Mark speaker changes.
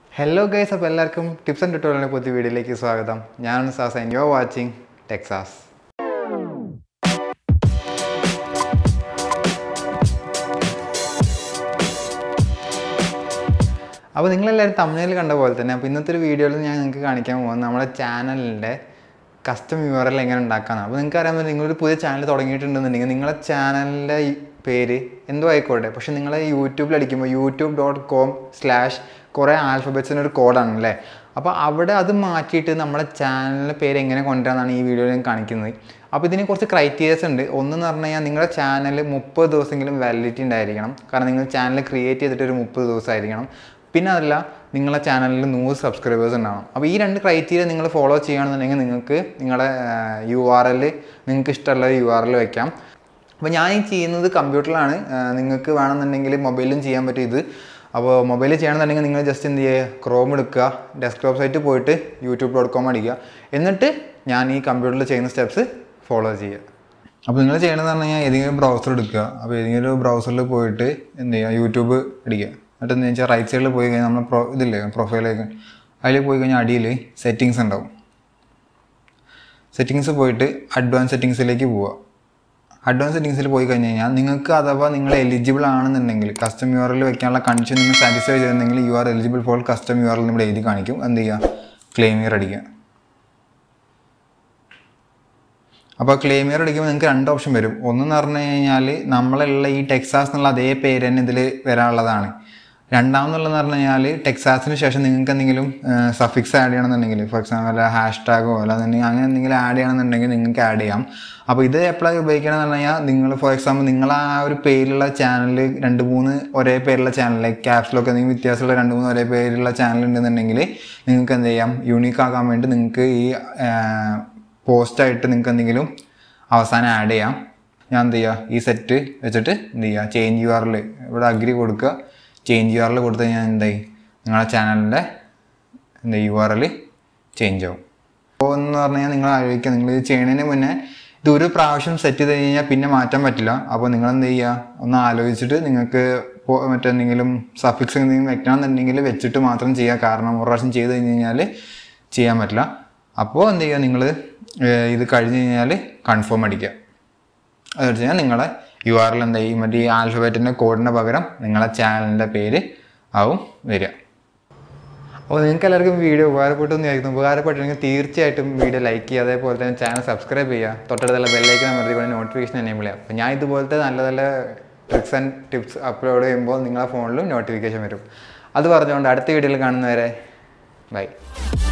Speaker 1: hello guys അപ്പോൾ എല്ലാവർക്കും tips and ട്യൂട്ടോറിയലിൻ്റെ പുതിയ വീഡിയോയിലേക്ക് സ്വാഗതം ഞാനാണ് സാസ് and you are watching Texas അപ്പോൾ നിങ്ങളെല്ലാവരും തമിഴിൽ കണ്ട പോലെ തന്നെ അപ്പോൾ ഇന്നത്തെ ഒരു വീഡിയോയിൽ ഞാൻ നിങ്ങൾക്ക് കാണിക്കാൻ പോകുന്നത് നമ്മുടെ ചാനലിൻ്റെ കസ്റ്റം യു ആർ എൽ എങ്ങനെ ഉണ്ടാക്കാനാണ് അപ്പോൾ നിങ്ങൾക്ക് അറിയാൻ പറ്റും നിങ്ങളൊരു പുതിയ ചാനൽ തുടങ്ങിയിട്ടുണ്ടെന്നുണ്ടെങ്കിൽ നിങ്ങളെ ചാനലിൻ്റെ ഈ പേര് എന്തോ ആയിക്കോട്ടെ പക്ഷേ നിങ്ങൾ യൂട്യൂബിൽ അടിക്കുമ്പോൾ യൂട്യൂബ് ഡോട്ട് കോം സ്ലാഷ് കുറേ ആൽഫബറ്റ്സിൻ്റെ ഒരു കോഡാണ് അല്ലേ അപ്പോൾ അവിടെ അത് മാറ്റിയിട്ട് നമ്മുടെ ചാനലിൻ്റെ പേര് എങ്ങനെ കൊണ്ടുവരാമെന്നാണ് ഈ വീഡിയോയിൽ ഞാൻ കാണിക്കുന്നത് അപ്പോൾ ഇതിന് കുറച്ച് ക്രൈറ്റീരിയസ് ഉണ്ട് ഒന്നെന്ന് പറഞ്ഞു കഴിഞ്ഞാൽ നിങ്ങളുടെ ചാനൽ മുപ്പത് ദിവസമെങ്കിലും വാലിഡിറ്റി ഉണ്ടായിരിക്കണം കാരണം നിങ്ങൾ ചാനൽ ക്രിയേറ്റ് ചെയ്തിട്ട് ഒരു മുപ്പത് ദിവസമായിരിക്കണം പിന്നെ അതല്ല നിങ്ങളുടെ ചാനലിൽ നൂറ് സബ്സ്ക്രൈബേഴ്സ് ഉണ്ടാവണം അപ്പോൾ ഈ രണ്ട് ക്രൈറ്റീരിയ നിങ്ങൾ ഫോളോ ചെയ്യുകയാണെന്നുണ്ടെങ്കിൽ നിങ്ങൾക്ക് നിങ്ങളുടെ യു ആർ എൽ നിങ്ങൾക്ക് ഇഷ്ടമുള്ള യു ആർ എൽ വയ്ക്കാം അപ്പോൾ ഞാൻ ഈ ചെയ്യുന്നത് കമ്പ്യൂട്ടറിലാണ് നിങ്ങൾക്ക് വേണമെന്നുണ്ടെങ്കിൽ മൊബൈലിലും ചെയ്യാൻ പറ്റും ഇത് അപ്പോൾ മൊബൈലിൽ ചെയ്യണമെന്നുണ്ടെങ്കിൽ നിങ്ങൾ ജസ്റ്റ് എന്ത് ചെയ്യുക ക്രോം എടുക്കുക ഡെസ്ക്ടോപ്പ് സൈറ്റ് പോയിട്ട് യൂട്യൂബ് ഡോട്ട് കോം അടിക്കുക എന്നിട്ട് ഞാൻ ഈ കമ്പ്യൂട്ടറിൽ ചെയ്യുന്ന സ്റ്റെപ്സ് ഫോളോ ചെയ്യുക അപ്പോൾ നിങ്ങൾ ചെയ്യണമെന്ന് പറഞ്ഞു കഴിഞ്ഞാൽ ഏതെങ്കിലും ബ്രൗസർ എടുക്കുക അപ്പോൾ ഏതെങ്കിലും ബ്രൗസറിൽ പോയിട്ട് എന്ത് ചെയ്യുക യൂട്യൂബ് അടിക്കുക എന്നിട്ട് എന്താ വെച്ചാൽ റൈറ്റ് സൈഡിൽ പോയി കഴിഞ്ഞാൽ നമ്മൾ പ്രൊ ഇതില്ലേ പ്രൊഫൈലേക്ക് അതിൽ പോയി കഴിഞ്ഞാൽ അടിയിൽ സെറ്റിങ്സ് ഉണ്ടാവും സെറ്റിങ്സ് പോയിട്ട് അഡ്വാൻസ് സെറ്റിങ്സിലേക്ക് പോവുക അഡ്വാൻസ് സെറ്റിങ്സിൽ പോയി കഴിഞ്ഞ് കഴിഞ്ഞാൽ നിങ്ങൾക്ക് അഥവാ നിങ്ങൾ എലിജിബിൾ ആണെന്നുണ്ടെങ്കിൽ കസ്റ്റം യു ആർ എൽ വെക്കാനുള്ള കണ്ടീഷൻ നിങ്ങൾ സാറ്റിസ്ഫൈ ചെയ്തിട്ടുണ്ടെങ്കിൽ you are eligible for custom U R L ഇവിടെ എഴുതി കാണിക്കും എന്ത് ചെയ്യുക ക്ലെയിമിയർ അടിക്കുക അപ്പോൾ ക്ലെയിമിയർ അടിക്കുമ്പോൾ നിങ്ങൾക്ക് രണ്ട് ഓപ്ഷൻ വരും ഒന്നെന്ന് പറഞ്ഞു കഴിഞ്ഞാൽ നമ്മളുള്ള ഈ ടെക്സാസ് എന്നുള്ള അതേ പേര് തന്നെ ഇതിൽ വരാനുള്ളതാണ് രണ്ടാമെന്നുള്ളതെന്ന് പറഞ്ഞു കഴിഞ്ഞാൽ ടെക്സാസിന് ശേഷം നിങ്ങൾക്ക് എന്തെങ്കിലും സഫിക്സ് ആഡ് ചെയ്യണമെന്നുണ്ടെങ്കിൽ ഫോർ എക്സാമ്പിൾ ഹാഷ് ടാഗോ അല്ലാന്നുണ്ടെങ്കിൽ അങ്ങനെ എന്തെങ്കിലും ആഡ് ചെയ്യണമെന്നുണ്ടെങ്കിൽ നിങ്ങൾക്ക് ആഡ് ചെയ്യാം അപ്പോൾ ഇത് എപ്പോഴാണ് ഉപയോഗിക്കണമെന്ന് പറഞ്ഞു കഴിഞ്ഞാൽ നിങ്ങൾ ഫോർ എക്സാമ്പിൾ നിങ്ങൾ ആ ഒരു പേരിലുള്ള ചാനൽ രണ്ട് മൂന്ന് ഒരേ പേരുള്ള ചാനൽ ക്യാപ്സിലൊക്കെ എന്തെങ്കിലും വ്യത്യാസമുള്ള രണ്ട് മൂന്ന് ഒരേ പേരുള്ള ചാനൽ ഉണ്ടെന്നുണ്ടെങ്കിൽ നിങ്ങൾക്ക് എന്ത് ചെയ്യാം യൂണീക്ക് ആക്കാൻ വേണ്ടി നിങ്ങൾക്ക് ഈ പോസ്റ്റായിട്ട് നിങ്ങൾക്ക് എന്തെങ്കിലും അവസാനം ആഡ് ചെയ്യാം ഞാൻ എന്ത് ചെയ്യുക ഈ സെറ്റ് വെച്ചിട്ട് എന്ത് ചെയ്യുക ചേഞ്ച് യു ആറിൽ ഇവിടെ അഗ്രി കൊടുക്കുക ചേഞ്ച് യു ആറിൽ കൊടുത്തു കഴിഞ്ഞാൽ എന്തായി നിങ്ങളുടെ ചാനലിൻ്റെ എന്താ യു ആർ എൽ ചേഞ്ച് ആവും അപ്പോൾ എന്ന് പറഞ്ഞു കഴിഞ്ഞാൽ നിങ്ങൾ ആലോചിക്കുക നിങ്ങൾ ഇത് ചെയ്യണതിന് മുന്നേ ഇത് ഒരു പ്രാവശ്യം സെറ്റ് ചെയ്ത് കഴിഞ്ഞാൽ പിന്നെ മാറ്റാൻ പറ്റില്ല അപ്പോൾ നിങ്ങൾ എന്ത് ചെയ്യുക ഒന്ന് ആലോചിച്ചിട്ട് നിങ്ങൾക്ക് ഇപ്പോൾ മറ്റെന്തെങ്കിലും സഫിക്സ് എന്തെങ്കിലും വെക്കണമെന്നുണ്ടെങ്കിൽ വെച്ചിട്ട് മാത്രം ചെയ്യുക കാരണം ഒരു പ്രാവശ്യം ചെയ്ത് കഴിഞ്ഞ് കഴിഞ്ഞാൽ ചെയ്യാൻ പറ്റില്ല അപ്പോൾ എന്ത് ചെയ്യുക നിങ്ങൾ ഇത് കഴിഞ്ഞ് കഴിഞ്ഞാൽ കൺഫേം അടിക്കുക അത് വെച്ച് കഴിഞ്ഞാൽ നിങ്ങളെ യു ആർ എൽ എന്താ ഈ മറ്റേ ഈ ആൽഫബറ്റിൻ്റെ കോഡിന് പകരം നിങ്ങളെ ചാനലിൻ്റെ പേര് ആവും വരിക അപ്പോൾ നിങ്ങൾക്ക് എല്ലാവർക്കും വീഡിയോ ഉപകാരപ്പെട്ടെന്ന് വിചാരിക്കുന്നു ഉപകാരപ്പെട്ടിട്ടുണ്ടെങ്കിൽ തീർച്ചയായിട്ടും വീഡിയോ ലൈക്ക് ചെയ്യുക അതേപോലെ തന്നെ ചാനൽ സബ്സ്ക്രൈബ് ചെയ്യുക തൊട്ടടുത്തുള്ള ബെല്ലൈക്കൻ അമർത്തി കൊണ്ട് നോട്ടിഫിക്കേഷൻ എനേബിൾ ചെയ്യുക അപ്പോൾ ഞാൻ ഇതുപോലത്തെ നല്ല നല്ല ട്രിക്സ് ആൻഡ് ടിപ്സ് അപ്ലോഡ് ചെയ്യുമ്പോൾ നിങ്ങളുടെ ഫോണിലും നോട്ടിഫിക്കേഷൻ വരും അത് പറഞ്ഞുകൊണ്ട് അടുത്ത വീഡിയോയിൽ കാണുന്നവരെ ബൈ